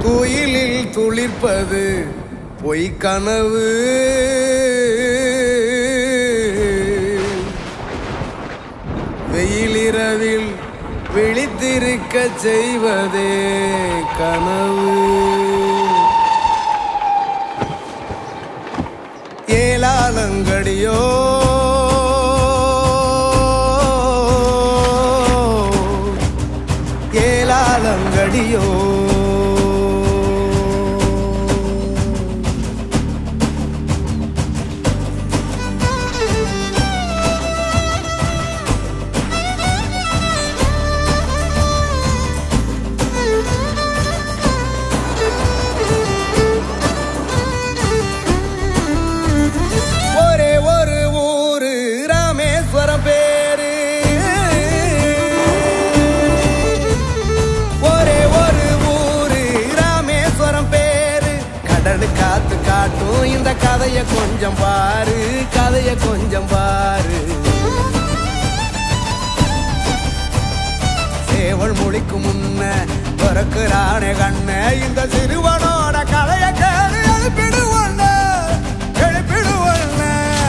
குயிலில் துளிர்ப்பது பொய்க்கனவு வெயிலிரவில் விழித்திருக்க செய்வதே கனவு ஏலாலங்கடியோ ஏலாலங்கடியோ ஒரே ஒரு ஊரு ராமேஸ்வரம் பேரு ஒரே ஒரு ஊரு ராமேஸ்வரம் பேரு கடலு காத்து காட்டும் இந்த கதைய கொஞ்சம் பாரு கதைய கொஞ்சம் பாரு சேவல் மொழிக்கு முன்ன பிறக்குறானே கண்ண இந்த சிறுவனோட கதைய கேளு எழுப்பிடுவண்ண எழுப்பிடுவண்ண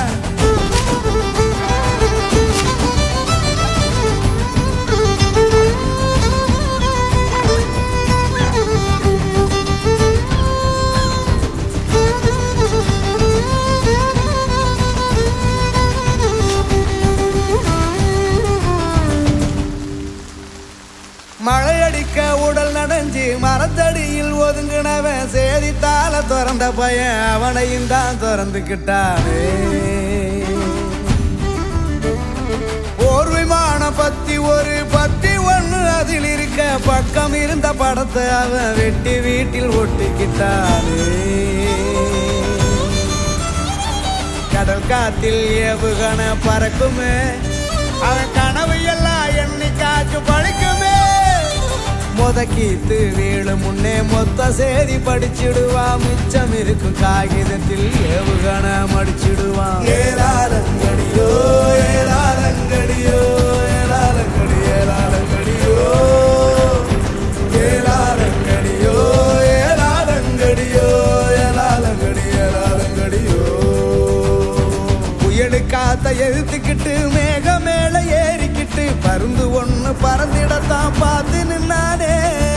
மழையடிக்க உடல் நனைஞ்சு மரத்தடியில் ஒதுங்கினவன் சேதித்தால திறந்த பையன் அவனையும் தான் திறந்துக்கிட்டானே ஒரு விமானம் பத்தி ஒரு பத்தி ஒண்ணு அதில் இருக்க பக்கம் இருந்த படத்தை அவன் வெட்டி வீட்டில் ஒட்டிக்கிட்டானே கடல் காத்தில் ஏவுகண பறக்குமே அவன் கனவு எல்லாம் எண்ணிக்காச்சும் பழிக்குமே முதக்கீத்து வீழு முன்னே மொத்த சேதி படிச்சிடுவான் மிச்சம் இருக்கும் காகிதத்தில் ஏவுகண மடிச்சிடுவான் ஏலாரங்கடியோ ஏலாரங்கடியோ ஏலாரங்கடி ஏலாரங்கடியோ ஏலாரங்கடியோ ஏலாரங்கடியோ ஏலாரங்கடி ஏலாரங்கடியோ புயலு காத்த எழுத்துக்கிட்டு மேக மேல ஏறிக்கிட்டு பருந்து ஒண்ணு பறந்திடத்தான் பார்த்து நின்னானே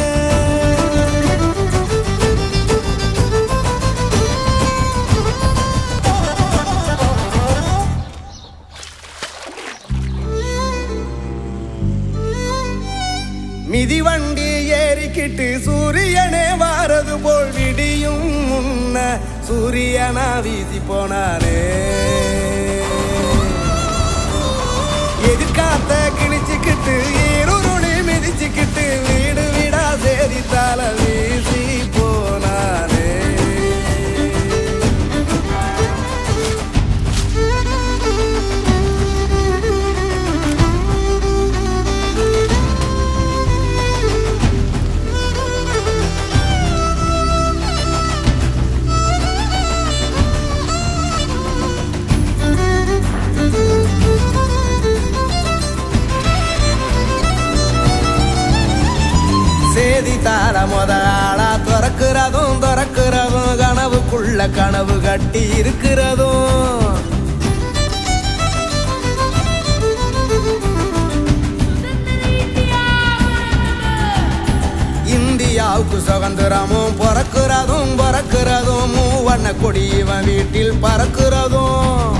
மிதிவண்டி ஏறிக்கிட்டு சூரியனே வாரது போல் விடியும் முன்ன சூரியனா வீசி போனானே எதிர்காத்த கிழிச்சுக்கிட்டு ஈருருளி மிதிச்சுக்கிட்டு வீடு வீடா சேதித்தால வீசி போனானே சேதித்தால முத ஆளா திறக்கிறதும் திறக்கிறதும் கனவுக்குள்ள கனவு கட்டி இருக்கிறதும் இந்தியாவுக்கு சுதந்திரமும் பிறக்கிறதும் பிறக்கிறதும் மூவண்ண கொடி இவன் வீட்டில் பறக்கிறதும்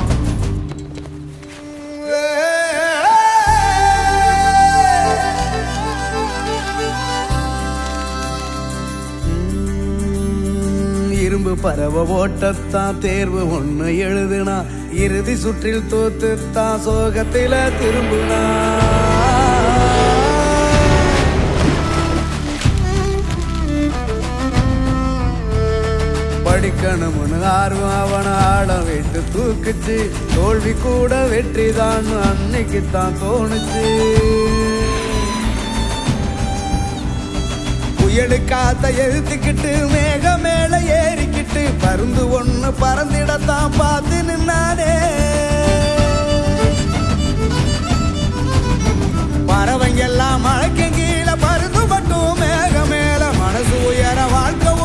உம், இரும்பு பறவை ஓட்டத்தான் தேர்வு ஒண்ணு எழுதுனா இறுதி சுற்றில் தோத்துத்தான் சோகத்தில திரும்புனா படிக்கணும்னு ஆர்வம் அவன ஆட விட்டு தூக்குச்சு தோல்வி கூட வெற்றி தான் அன்னைக்கு தான் தோணுச்சு புயலு காத்த எழுத்துக்கிட்டு மேக மேல ஏறிக்கிட்டு பருந்து ஒண்ணு பறந்திடத்தான் பார்த்து நின்னானே பறவைங்க எல்லாம் மழைக்கு கீழே பருந்து மட்டும் மேக மேல மனசு உயர வாழ்க்கை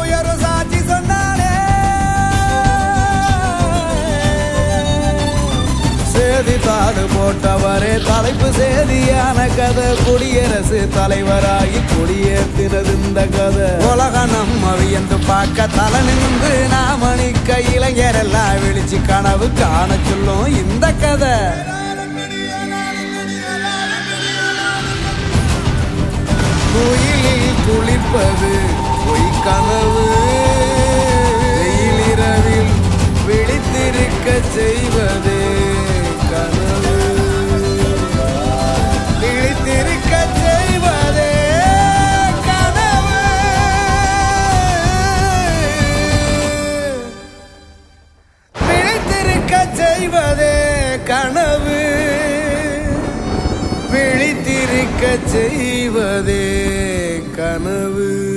தலைப்பு செய்தியான கதை குடியரசு தலைவராகி கொடியேற்றினது இந்த கதை உலக நம்ம வியந்து பார்க்க தலை நின்று நாம நிக்க இளைஞரெல்லாம் விழிச்சு கனவு காண சொல்லும் இந்த கதை குயிலில் குளிப்பது பொய் கனவு வெயிலிரவில் விழித்திருக்க செய்வது கனவு விழித்திருக்க செய்வதே கனவு விழித்திருக்க செய்வதே கனவு விழித்திருக்க செய்வதே கனவு